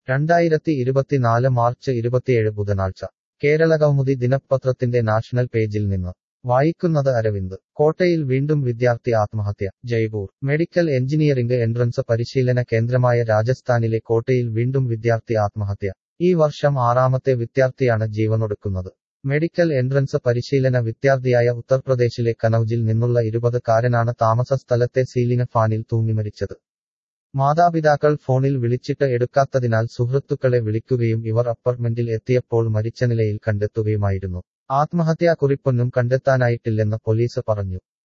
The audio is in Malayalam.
രണ്ടായിരത്തി ഇരുപത്തിനാല് മാർച്ച് ഇരുപത്തിയേഴ് ബുധനാഴ്ച കേരള കൗമുദി ദിനപത്രത്തിന്റെ നാഷണൽ പേജിൽ നിന്ന് വായിക്കുന്നത് അരവിന്ദ് കോട്ടയിൽ വീണ്ടും വിദ്യാർത്ഥി ആത്മഹത്യ ജയ്പൂർ മെഡിക്കൽ എഞ്ചിനീയറിംഗ് എൻട്രൻസ് പരിശീലന കേന്ദ്രമായ രാജസ്ഥാനിലെ കോട്ടയിൽ വീണ്ടും വിദ്യാർത്ഥി ആത്മഹത്യ ഈ വർഷം ആറാമത്തെ വിദ്യാർത്ഥിയാണ് ജീവനൊടുക്കുന്നത് മെഡിക്കൽ എൻട്രൻസ് പരിശീലന വിദ്യാർത്ഥിയായ ഉത്തർപ്രദേശിലെ കനൌജിൽ നിന്നുള്ള ഇരുപത് കാരനാണ് താമസ സ്ഥലത്തെ സീലിംഗ് ഫാനിൽ തൂങ്ങി മരിച്ചത് മാതാപിതാക്കൾ ഫോണിൽ വിളിച്ചിട്ട് എടുക്കാത്തതിനാൽ സുഹൃത്തുക്കളെ വിളിക്കുകയും ഇവർ അപ്പാർട്ട്മെന്റിൽ എത്തിയപ്പോൾ മരിച്ച നിലയിൽ കണ്ടെത്തുകയുമായിരുന്നു ആത്മഹത്യാക്കുറിപ്പൊന്നും കണ്ടെത്താനായിട്ടില്ലെന്ന് പോലീസ് പറഞ്ഞു